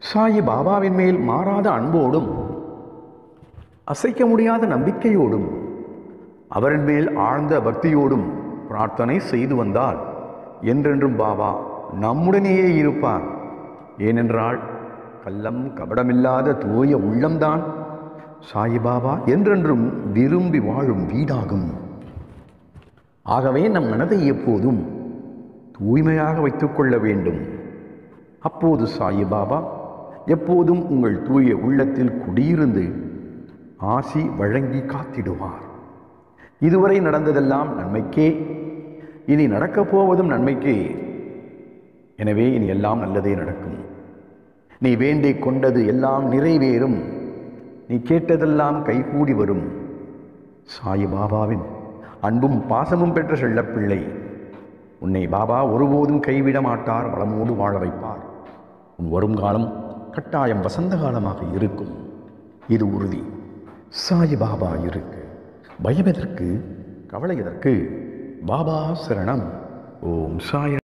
சாயி பாபாவின் மேல் மாறாத அன்போடும் அசைக்க முடியாத நம்பிக்கையோடும் அவரின் மேல் ஆழ்ந்த பக்தியோடும் பிரார்த்தனை செய்து வந்தால் என்றென்றும் பாபா நம்முடனேயே இருப்பார் ஏனென்றால் கள்ளம் கபடமில்லாத தூய உள்ளம்தான் சாயிபாபா என்றென்றும் விரும்பி வாழும் வீடாகும் ஆகவே நம் மனதை எப்போதும் தூய்மையாக வைத்துக்கொள்ள வேண்டும் அப்போது சாயிபாபா எப்போதும் உங்கள் தூய உள்ளத்தில் குடியிருந்து ஆசி வழங்கி காத்திடுவார் இதுவரை நடந்ததெல்லாம் நன்மைக்கே இனி நடக்கப் போவதும் நன்மைக்கே எனவே இனி எல்லாம் நல்லதே நடக்கும் நீ வேண்டிக் கொண்டது எல்லாம் நிறைவேறும் நீ கேட்டதெல்லாம் கைகூடி வரும் சாயி பாபாவின் அன்பும் பாசமும் பெற்ற செல்லப்பிள்ளை உன்னை பாபா ஒருபோதும் கைவிட மாட்டார் வளமோடு வாழ வைப்பார் உன் வருங்காலம் கட்டாயம் வசந்த காலமாக இருக்கும் இது உறுதி சாயி பாபா இருக்கு பயம் எதற்கு கவலை எதற்கு பாபா சரணம் ஓம் சாய